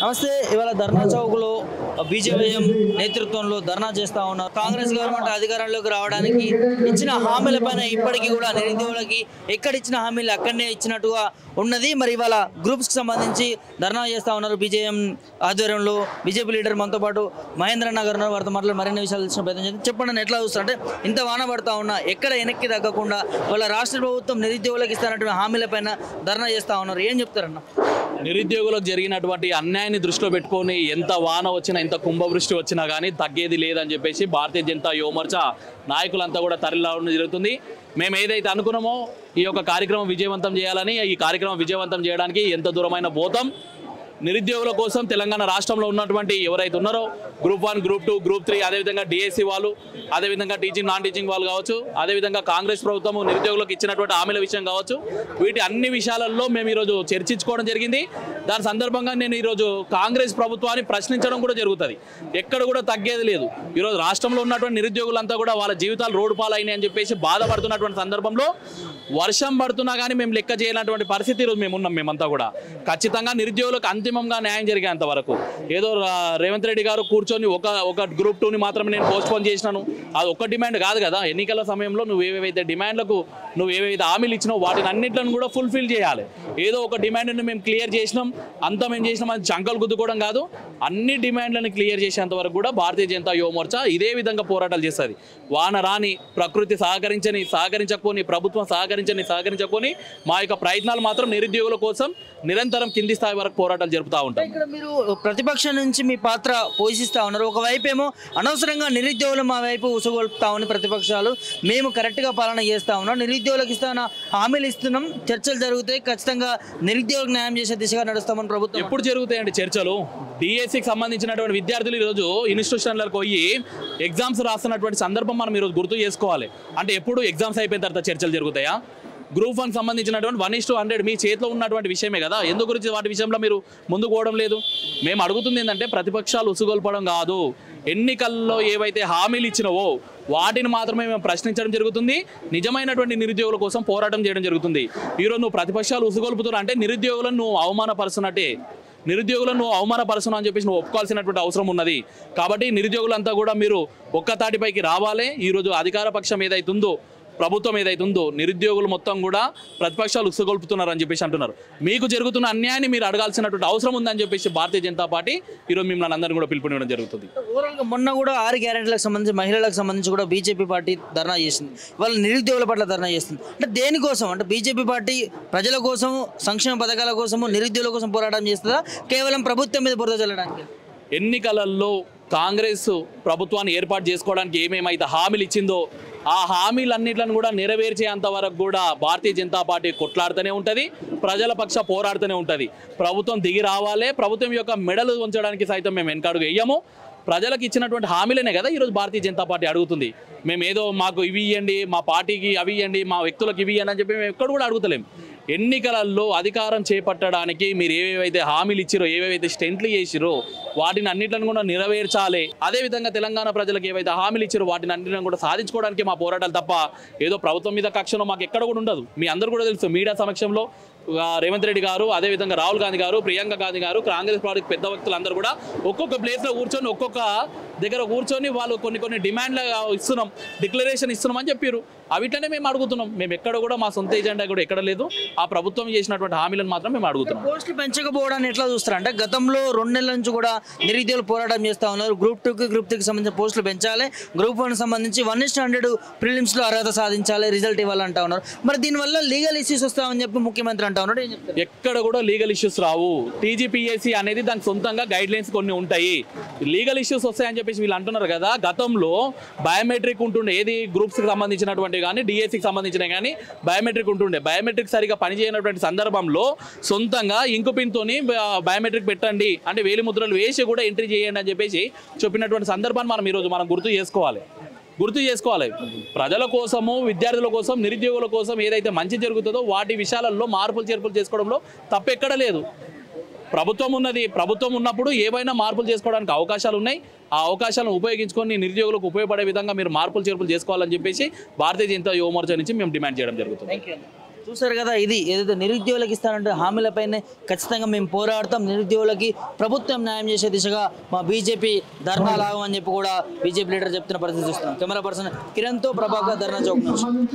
నమస్తే ఇవాళ ధర్నా చౌక్లో బీజేపీఎం నేతృత్వంలో ధర్నా చేస్తా ఉన్నారు కాంగ్రెస్ గవర్నమెంట్ అధికారంలోకి రావడానికి ఇచ్చిన హామీలపైన ఇప్పటికీ కూడా నిరుద్యోగులకి ఎక్కడ ఇచ్చిన హామీలు అక్కడనే ఇచ్చినట్టుగా ఉన్నది మరి ఇవాళ గ్రూప్స్ కి సంబంధించి ధర్నా చేస్తా ఉన్నారు బీజేఎం ఆధ్వర్యంలో బీజేపీ లీడర్ మనతో పాటు మహేంద్ర నగర్ ఉన్నారు వారితో మాట్లాడి మరిన్ని విషయాలు తెలిసిన ప్రయత్నం చేద్దాం చెప్పండి నేను ఎట్లా చూస్తారు అంటే ఇంత వాన పడతా ఉన్నా ఎక్కడ వెనక్కి తగ్గకుండా వాళ్ళ రాష్ట్ర ప్రభుత్వం నిరుద్యోగులకు ఇస్తున్నటువంటి హామీలపైన ధర్నా చేస్తా ఉన్నారు ఏం చెప్తారన్న నిరుద్యోగులకు జరిగినటువంటి అన్యాయాన్ని దృష్టిలో పెట్టుకొని ఎంత వాన వచ్చినా ఎంత కుంభవృష్టి వచ్చినా కానీ తగ్గేది లేదని చెప్పేసి భారతీయ జనతా యువమోర్చా నాయకులంతా కూడా తరలిరావడం జరుగుతుంది మేము ఏదైతే అనుకున్నామో ఈ యొక్క కార్యక్రమం విజయవంతం చేయాలని ఈ కార్యక్రమం విజయవంతం చేయడానికి ఎంత దూరమైన పోతాం నిరుద్యోగుల కోసం తెలంగాణ రాష్ట్రంలో ఉన్నటువంటి ఎవరైతే ఉన్నారో group one group two group three అదేవిధంగా డిఎస్సి వాళ్ళు అదేవిధంగా టీచింగ్ నాన్ టీచింగ్ వాళ్ళు కావచ్చు అదేవిధంగా కాంగ్రెస్ ప్రభుత్వం నిరుద్యోగులకు ఇచ్చినటువంటి హామీల విషయం కావచ్చు వీటి అన్ని విషయాలలో మేము ఈరోజు చర్చించుకోవడం జరిగింది దాని సందర్భంగా నేను ఈరోజు కాంగ్రెస్ ప్రభుత్వాన్ని ప్రశ్నించడం కూడా జరుగుతుంది ఎక్కడ కూడా తగ్గేది లేదు ఈరోజు రాష్ట్రంలో ఉన్నటువంటి నిరుద్యోగులంతా కూడా వాళ్ళ జీవితాలు రోడ్డు పాలైనాయి అని చెప్పేసి బాధపడుతున్నటువంటి సందర్భంలో వర్షం పడుతున్నా కానీ మేము లెక్క చేయనటువంటి పరిస్థితి ఈరోజు మేము ఉన్నాం మేమంతా కూడా ఖచ్చితంగా నిరుద్యోగులకు అంతిమంగా న్యాయం జరిగేంత వరకు ఏదో రా- రేవంత్ రెడ్డి గారు కూర్చొని ఒక ఒక గ్రూప్ టూని మాత్రమే నేను పోస్ట్ పోన్ చేసినాను అది ఒక్క డిమాండ్ కాదు కదా ఎన్నికల సమయంలో నువ్వు ఏవేవైతే డిమాండ్లకు నువ్వు ఏవైతే హామీలు ఇచ్చినావు వాటిని అన్నింటిని కూడా ఫుల్ఫిల్ చేయాలి ఏదో ఒక డిమాండ్ని మేము క్లియర్ చేసినాం అంతా మేము చేసినాం అది చంకలు గుద్దుకోవడం కాదు అన్ని డిమాండ్లను క్లియర్ చేసేంత వరకు కూడా భారతీయ జనతా యువ మోర్చా ఇదే విధంగా పోరాటాలు చేస్తుంది వాన రాని ప్రకృతి సహకరించని సహకరించకపోని ప్రభుత్వం సహకరించని సహకరించకపోని మా యొక్క ప్రయత్నాలు మాత్రం నిరుద్యోగుల కోసం నిరంతరం కింది స్థాయి వరకు పోరాటాలు జరుపుతూ ఉంటాం ఇక్కడ మీరు ప్రతిపక్షం నుంచి మీ పాత్ర పోషిస్తా ఉన్నారు ఒకవైపు ఏమో అనవసరంగా నిరుద్యోగులు మా వైపు ఉసుగొల్పుతా ఉన్న ప్రతిపక్షాలు మేము కరెక్ట్గా పాలన చేస్తా ఉన్నాం నిరుద్యోగులకు ఇస్తున్న హామీలు ఇస్తున్నాం చర్చలు జరుగుతాయి ఖచ్చితంగా నిరుద్యోగులకు న్యాయం చేసే దిశగా నడుస్తామని ప్రభుత్వం ఎప్పుడు జరుగుతాయండి చర్చలు డిఎస్సికి సంబంధించినటువంటి విద్యార్థులు ఈరోజు ఇన్స్టిట్యూషన్లకు పోయి ఎగ్జామ్స్ రాస్తున్నటువంటి సందర్భం మనం ఈరోజు గుర్తు చేసుకోవాలి అంటే ఎప్పుడు ఎగ్జామ్స్ అయిపోయిన తర్వాత చర్చలు జరుగుతాయా గ్రూప్ వన్ సంబంధించినటువంటి వన్ ఇస్ టు హండ్రెడ్ మీ చేతిలో ఉన్నటువంటి విషయమే కదా ఎందు గురించి వాటి విషయంలో మీరు ముందుకు పోవడం లేదు మేము అడుగుతుంది ఏంటంటే ప్రతిపక్షాలు ఉసుగొల్పడం కాదు ఎన్నికల్లో ఏవైతే హామీలు ఇచ్చినవో వాటిని మాత్రమే మేము ప్రశ్నించడం జరుగుతుంది నిజమైనటువంటి నిరుద్యోగుల కోసం పోరాటం చేయడం జరుగుతుంది ఈరోజు నువ్వు ప్రతిపక్షాలు ఉసుగొల్పుతున్నా అంటే నిరుద్యోగులను నువ్వు అవమానపరుస్తున్నట్టే నిరుద్యోగులను నువ్వు అవమానపరుస్తున్నావు అని చెప్పేసి నువ్వు ఒప్పుకోవాల్సినటువంటి అవసరం ఉన్నది కాబట్టి నిరుద్యోగులంతా కూడా మీరు ఒక్క తాటిపైకి రావాలి ఈరోజు అధికార పక్షం ఏదైతుందో ప్రభుత్వం ఏదైతుందో నిరుద్యోగులు మొత్తం కూడా ప్రతిపక్షాలు ఉసుగొల్పుతున్నారు అని చెప్పేసి అంటున్నారు మీకు జరుగుతున్న అన్యాయాన్ని మీరు అడగాల్సినటువంటి అవసరం ఉందని చెప్పేసి భారతీయ జనతా పార్టీ ఈరోజు మిమ్మల్ని అందరినీ కూడా పిలుపునివ్వడం జరుగుతుంది ఓవరాల్గా మొన్న కూడా ఆరు గ్యారెంటీలకు సంబంధించి మహిళలకు సంబంధించి కూడా బీజేపీ పార్టీ ధర్నా చేసింది వాళ్ళ నిరుద్యోగుల పట్ల ధర్నా చేస్తుంది అంటే దేనికోసం అంటే బీజేపీ పార్టీ ప్రజల కోసం సంక్షేమ పథకాల కోసము నిరుద్యోగుల కోసం పోరాటం చేస్తుందా కేవలం ప్రభుత్వం మీద బురద చల్లడానికి ఎన్నికలలో కాంగ్రెస్ ప్రభుత్వాన్ని ఏర్పాటు చేసుకోవడానికి ఏమేమైతే హామీలు ఇచ్చిందో ఆ హామీలన్నిట్లను కూడా నెరవేర్చేంత వరకు కూడా భారతీయ జనతా పార్టీ కొట్లాడుతూనే ఉంటుంది ప్రజల పక్ష పోరాడుతూనే ఉంటుంది ప్రభుత్వం దిగి రావాలి ప్రభుత్వం యొక్క మెడలు ఉంచడానికి సైతం మేము వెనకడుగు వేయము ప్రజలకు ఇచ్చినటువంటి హామీలనే కదా ఈరోజు భారతీయ జనతా పార్టీ అడుగుతుంది మేము ఏదో మాకు ఇవి ఇవ్వండి మా పార్టీకి అవి ఇవ్వండి మా వ్యక్తులకు ఇవి ఇవ్వండి అని చెప్పి మేము ఎక్కడ కూడా అడుగుతలేం ఎన్నికలలో అధికారం చేపట్టడానికి మీరు ఏవేవైతే హామీలు ఇచ్చిరో ఏవేవైతే స్టెంట్లు చేసిరో వాటిని అన్నింటిని కూడా నెరవేర్చాలి అదేవిధంగా తెలంగాణ ప్రజలకు ఏవైతే హామీలు ఇచ్చిరో వాటిని అన్నింటిని కూడా సాధించుకోవడానికి మా పోరాటాలు తప్ప ఏదో ప్రభుత్వం మీద కక్షను మాకు ఎక్కడ కూడా ఉండదు మీ అందరూ కూడా తెలుసు మీడియా సమక్షంలో ఆ, రేవంత్ రెడ్డి గారు అదేవిధంగా రాహుల్ గాంధీ గారు ప్రియాంక గాంధీ గారు కాంగ్రెస్ పార్టీ పెద్ద వ్యక్తులు అందరూ కూడా ఒక్కొక్క ప్లేస్లో కూర్చొని ఒక్కొక్క దగ్గర కూర్చొని వాళ్ళు కొన్ని కొన్ని డిమాండ్లు ఇస్తున్నాం డిక్లరేషన్ ఇస్తున్నాం అని చెప్పారు అవిట్లనే మేము అడుగుతున్నాం మేము ఎక్కడ కూడా మా సొంత ఎజెండా కూడా ఎక్కడ లేదు ఆ ప్రభుత్వం చేసినటువంటి హామీలను మాత్రం మేము అడుగుతున్నాం పోస్టులు పెంచకపోవడాన్ని ఎట్లా చూస్తారు అంటే గతంలో రెండు నెలల నుంచి కూడా నిరుద్యోగులు పోరాటం చేస్తా ఉన్నారు గ్రూప్ టూకి గ్రూప్ త్రీకి సంబంధించిన పోస్టులు పెంచాలి గ్రూప్ వన్ సంబంధించి వన్ ఇస్ట్ హండ్రెడ్ ప్రిలిమ్స్లో అర్హత సాధించాలి రిజల్ట్ ఇవ్వాలంటా ఉన్నారు మరి దీనివల్ల లీగల్ ఇష్యూస్ వస్తామని చెప్పి ముఖ్యమంత్రి అంటా ఉన్నాడు ఏం చెప్తారు ఎక్కడ కూడా లీగల్ ఇష్యూస్ రావు టీజీపీఎస్సీ అనేది దానికి సొంతంగా గైడ్ లైన్స్ కొన్ని ఉంటాయి లీగల్ ఇష్యూస్ వస్తాయని చెప్పేసి వీళ్ళు అంటున్నారు కదా గతంలో బయోమెట్రిక్ ఉంటుండే ఏది గ్రూప్స్కి సంబంధించినటువంటి కానీ డిఎస్సికి సంబంధించిన కానీ బయోమెట్రిక్ ఉంటుండే బయోమెట్రిక్ సరిగా పనిచేయనటువంటి సందర్భంలో సొంతంగా ఇంకు పిన్తోని బయోమెట్రిక్ పెట్టండి అంటే వేలి ముద్రలు వేసి కూడా ఎంట్రీ చేయండి అని చెప్పేసి చెప్పినటువంటి సందర్భాన్ని మనం ఈరోజు మనం గుర్తు చేసుకోవాలి గుర్తు చేసుకోవాలి ప్రజల కోసము విద్యార్థుల కోసం నిరుద్యోగుల కోసం ఏదైతే మంచి జరుగుతుందో వాటి విషయాలలో మార్పులు చేర్పులు చేసుకోవడంలో తప్పెక్కడ లేదు ప్రభుత్వం ఉన్నది ప్రభుత్వం ఉన్నప్పుడు ఏవైనా మార్పులు చేసుకోవడానికి అవకాశాలు ఉన్నాయి ఆ అవకాశాలను ఉపయోగించుకొని నిరుద్యోగులకు ఉపయోగపడే విధంగా మీరు మార్పులు చేర్పులు చేసుకోవాలని చెప్పేసి భారతీయ జనతా యువ మోర్చా నుంచి మేము డిమాండ్ చేయడం జరుగుతుంది థ్యాంక్ యూ చూసారు కదా ఇది ఏదైతే నిరుద్యోగులకు ఇస్తానంటే హామీలపైనే ఖచ్చితంగా మేము పోరాడతాం నిరుద్యోగులకి ప్రభుత్వం న్యాయం చేసే దిశగా మా బీజేపీ ధర్నా లాగమని చెప్పి కూడా బీజేపీ లీడర్ చెప్తున్న పరిస్థితి చూస్తున్నాం కెమెరా పర్సన్ కిరణ్తో ప్రభాకర్ ధర్నా చౌక్ నుంచి